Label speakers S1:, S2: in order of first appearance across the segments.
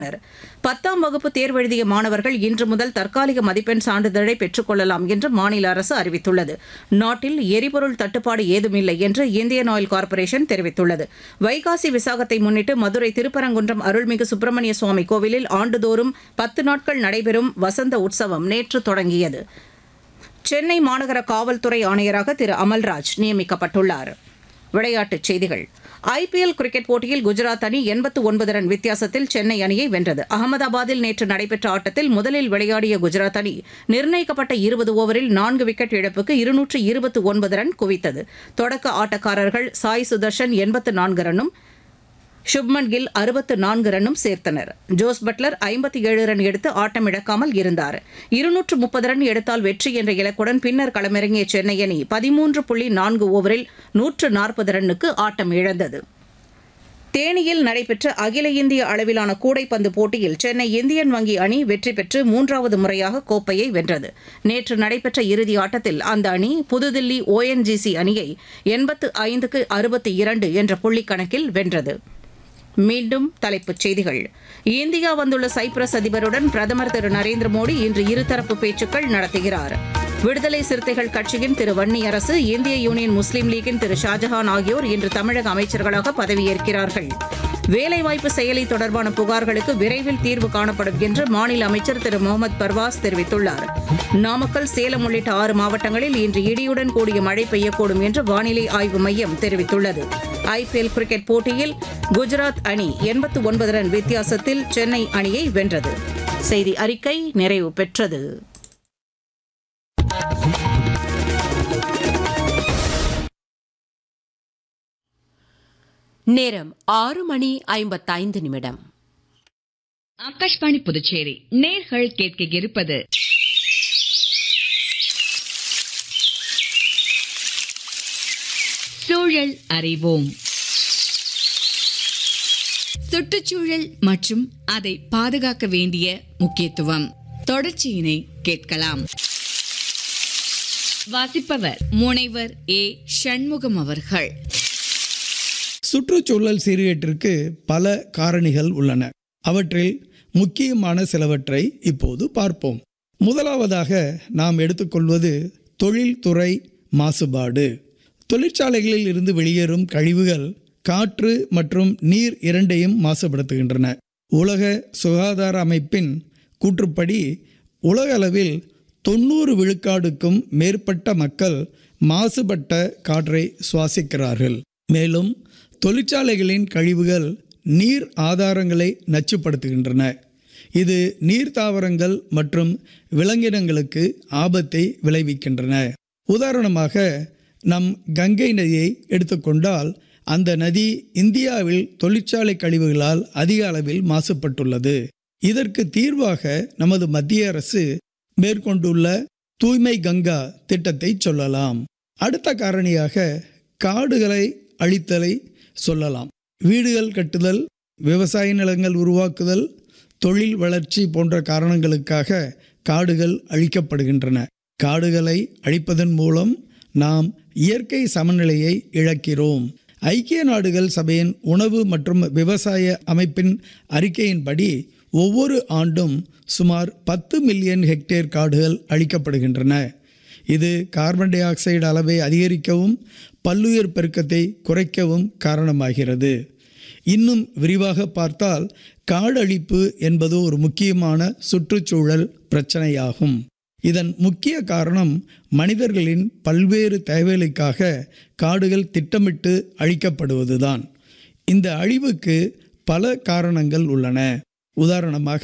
S1: பத்தாம் வகுப்பு தேர்வெழுதிய மாணவர்கள் இன்று முதல் தற்காலிக மதிப்பெண் சான்றிதழை பெற்றுக் கொள்ளலாம் என்று மாநில அரசு அறிவித்துள்ளது நாட்டில் எரிபொருள் தட்டுப்பாடு ஏதுமில்லை என்று இந்தியன் ஆயில் கார்ப்பரேஷன் தெரிவித்துள்ளது வைகாசி விசாகத்தை முன்னிட்டு மதுரை திருப்பரங்குன்றம் அருள்மிகு சுப்பிரமணிய சுவாமி கோவிலில் ஆண்டுதோறும் பத்து நாட்கள் நடைபெறும் வசந்த உற்சவம் நேற்று தொடங்கியது சென்னை மாநகர காவல்துறை ஆணையராக திரு அமல்ராஜ் நியமிக்கப்பட்டுள்ளார் விளையாட்டுச் செய்திகள் ஐபிஎல் கிரிக்கெட் போட்டியில் குஜராத் அணி எண்பத்து ஒன்பது ரன் வித்தியாசத்தில் சென்னை அணியை வென்றது அகமதாபாத்தில் நேற்று நடைபெற்ற ஆட்டத்தில் முதலில் விளையாடிய குஜராத் அணி நிர்ணயிக்கப்பட்ட இருபது ஓவரில் நான்கு விக்கெட் இழப்புக்கு இருநூற்று இருபத்து ஒன்பது ரன் குவித்தது தொடக்க ஆட்டக்காரர்கள் சாய் சுதர்ஷன் எண்பத்து நான்கு ரன்னும் சுப்மன் கில் அறுபத்து நான்கு ரன்னும் சேர்த்தனர் ஜோஸ் பட்லர் ஐம்பத்தி ஏழு ரன் எடுத்து ஆட்டம் இழக்காமல் இருந்தார் இருநூற்று முப்பது ரன் எடுத்தால் வெற்றி என்ற இலக்குடன் பின்னர் களமிறங்கிய சென்னை அணி பதிமூன்று புள்ளி நான்கு ஓவரில் நூற்று நாற்பது ரன்னுக்கு ஆட்டம் இழந்தது தேனியில் நடைபெற்ற அகில இந்திய அளவிலான கூடைப்பந்து போட்டியில் சென்னை இந்தியன் வங்கி அணி வெற்றி பெற்று மூன்றாவது முறையாக கோப்பையை வென்றது நேற்று நடைபெற்ற இறுதி ஆட்டத்தில் அந்த அணி புதுதில்லி ஓஎன்ஜிசி அணியை எண்பத்து ஐந்துக்கு அறுபத்தி இரண்டு என்ற புள்ளி கணக்கில் வென்றது மீண்டும் தலைப்புச் செய்திகள் இந்தியா வந்துள்ள சைப்ரஸ் அதிபருடன் பிரதமர் திரு நரேந்திர மோடி இன்று இருதரப்பு பேச்சுக்கள் நடத்துகிறார் விடுதலை சிறுத்தைகள் கட்சியின் திரு வன்னியரசு இந்திய யூனியன் முஸ்லீம் லீக்கின் திரு ஷாஜஹான் ஆகியோர் இன்று தமிழக அமைச்சர்களாக பதவியேற்கிறார்கள் வேலைவாய்ப்பு செயலி தொடர்பான புகார்களுக்கு விரைவில் தீர்வு காணப்படும் என்று மாநில அமைச்சர் திரு முகமது பர்வாஸ் தெரிவித்துள்ளார் நாமக்கல் சேலம் உள்ளிட்ட ஆறு மாவட்டங்களில் இன்று இடியுடன் கூடிய மழை பெய்யக்கூடும் என்று வானிலை ஆய்வு மையம் தெரிவித்துள்ளது ஐபிஎல் கிரிக்கெட் போட்டியில் குஜராத் அணி எண்பத்து ஒன்பது ரன் வித்தியாசத்தில் சென்னை அணியை வென்றது செய்தி அறிக்கை நிறைவு பெற்றது
S2: நேரம் ஆறு மணி ஐம்பத்தைந்து நிமிடம்
S3: ஆகாஷ்வாணி புதுச்சேரி நேர்கள் கேட்க இருப்பது சூழல் அறிவோம் சுற்றுச்சூழல் மற்றும் அதை பாதுகாக்க வேண்டிய முக்கியத்துவம் தொடர்ச்சியினை கேட்கலாம் வாசிப்பவர் முனைவர் ஏ சண்முகம் அவர்கள்
S4: சுற்றுச்சூழல் சீர்கேட்டிற்கு பல காரணிகள் உள்ளன அவற்றில் முக்கியமான சிலவற்றை இப்போது பார்ப்போம் முதலாவதாக நாம் எடுத்துக்கொள்வது தொழில்துறை மாசுபாடு தொழிற்சாலைகளில் இருந்து வெளியேறும் கழிவுகள் காற்று மற்றும் நீர் இரண்டையும் மாசுபடுத்துகின்றன உலக சுகாதார அமைப்பின் கூற்றுப்படி உலக அளவில் தொண்ணூறு விழுக்காடுக்கும் மேற்பட்ட மக்கள் மாசுபட்ட காற்றை சுவாசிக்கிறார்கள் மேலும் தொழிற்சாலைகளின் கழிவுகள் நீர் ஆதாரங்களை நச்சுப்படுத்துகின்றன இது நீர் தாவரங்கள் மற்றும் விலங்கினங்களுக்கு ஆபத்தை விளைவிக்கின்றன உதாரணமாக நம் கங்கை நதியை எடுத்துக்கொண்டால் அந்த நதி இந்தியாவில் தொழிற்சாலை கழிவுகளால் அதிக அளவில் மாசுபட்டுள்ளது இதற்கு தீர்வாக நமது மத்திய அரசு மேற்கொண்டுள்ள தூய்மை கங்கா திட்டத்தை சொல்லலாம் அடுத்த காரணியாக காடுகளை அழித்தலை சொல்லலாம் வீடுகள் கட்டுதல் விவசாய நிலங்கள் உருவாக்குதல் தொழில் வளர்ச்சி போன்ற காரணங்களுக்காக காடுகள் அழிக்கப்படுகின்றன காடுகளை அழிப்பதன் மூலம் நாம் இயற்கை சமநிலையை இழக்கிறோம் ஐக்கிய நாடுகள் சபையின் உணவு மற்றும் விவசாய அமைப்பின் அறிக்கையின்படி ஒவ்வொரு ஆண்டும் சுமார் பத்து மில்லியன் ஹெக்டேர் காடுகள் அழிக்கப்படுகின்றன இது கார்பன் டை ஆக்சைடு அளவை அதிகரிக்கவும் பல்லுயிர் பெருக்கத்தை குறைக்கவும் காரணமாகிறது இன்னும் விரிவாக பார்த்தால் காடு அழிப்பு என்பது ஒரு முக்கியமான சுற்றுச்சூழல் பிரச்சனையாகும் இதன் முக்கிய காரணம் மனிதர்களின் பல்வேறு தேவைகளுக்காக காடுகள் திட்டமிட்டு அழிக்கப்படுவதுதான் இந்த அழிவுக்கு பல காரணங்கள் உள்ளன உதாரணமாக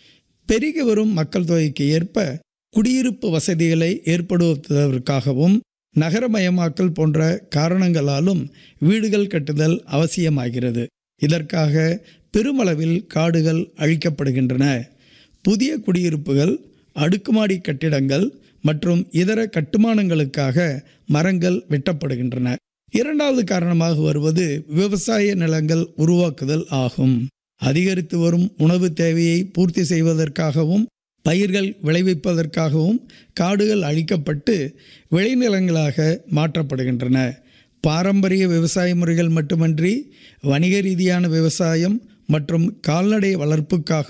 S4: பெருகி வரும் மக்கள் தொகைக்கு ஏற்ப குடியிருப்பு வசதிகளை ஏற்படுத்துவதற்காகவும் நகரமயமாக்கல் போன்ற காரணங்களாலும் வீடுகள் கட்டுதல் அவசியமாகிறது இதற்காக பெருமளவில் காடுகள் அழிக்கப்படுகின்றன புதிய குடியிருப்புகள் அடுக்குமாடி கட்டிடங்கள் மற்றும் இதர கட்டுமானங்களுக்காக மரங்கள் வெட்டப்படுகின்றன இரண்டாவது காரணமாக வருவது விவசாய நிலங்கள் உருவாக்குதல் ஆகும் அதிகரித்து வரும் உணவு தேவையை பூர்த்தி செய்வதற்காகவும் பயிர்கள் விளைவிப்பதற்காகவும் காடுகள் அழிக்கப்பட்டு விளைநிலங்களாக மாற்றப்படுகின்றன பாரம்பரிய விவசாய முறைகள் மட்டுமன்றி வணிக ரீதியான விவசாயம் மற்றும் கால்நடை வளர்ப்புக்காக